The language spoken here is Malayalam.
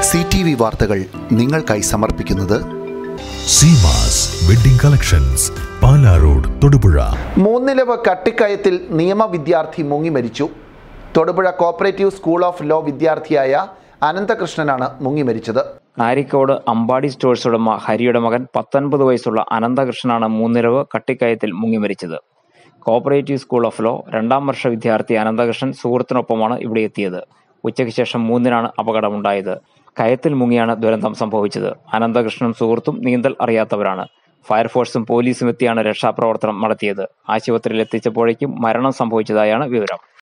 സി ടി വി വാർത്തകൾ നിങ്ങൾക്കായി സമർപ്പിക്കുന്നത് Seemas wedding collections Pala road Thodupuzha Moonnilavu കട്ടിക്കയത്തിൽ നിയമ വിദ്യാർത്ഥി മുങ്ങി മരിച്ചു Thodupuzha cooperative school of law വിദ്യാർത്ഥിയായ അനന്തകൃഷ്ണനാണ് മുങ്ങി മരിച്ചത് ആരിക്കോട് അമ്പാടി സ്റ്റോഴ്സ് ഉടമ ഹരിയുടെ മകൻ പത്തൊൻപത് വയസ്സുള്ള അനന്തകൃഷ്ണനാണ് മൂന്നിരവ് കട്ടിക്കയത്തിൽ മുങ്ങി മരിച്ചത് കോപ്പറേറ്റീവ് സ്കൂൾ ഓഫ് ലോ രണ്ടാം വർഷ വിദ്യാർത്ഥി അനന്തകൃഷ്ണൻ സുഹൃത്തിനൊപ്പമാണ് ഇവിടെ എത്തിയത് ഉച്ചയ്ക്ക് ശേഷം മൂന്നിനാണ് അപകടമുണ്ടായത് കയത്തിൽ മുങ്ങിയാണ് ദുരന്തം സംഭവിച്ചത് അനന്തകൃഷ്ണനും സുഹൃത്തും നീന്തൽ അറിയാത്തവരാണ് ഫയർഫോഴ്സും പോലീസും എത്തിയാണ് രക്ഷാപ്രവർത്തനം നടത്തിയത് ആശുപത്രിയിൽ എത്തിച്ചപ്പോഴേക്കും മരണം സംഭവിച്ചതായാണ് വിവരം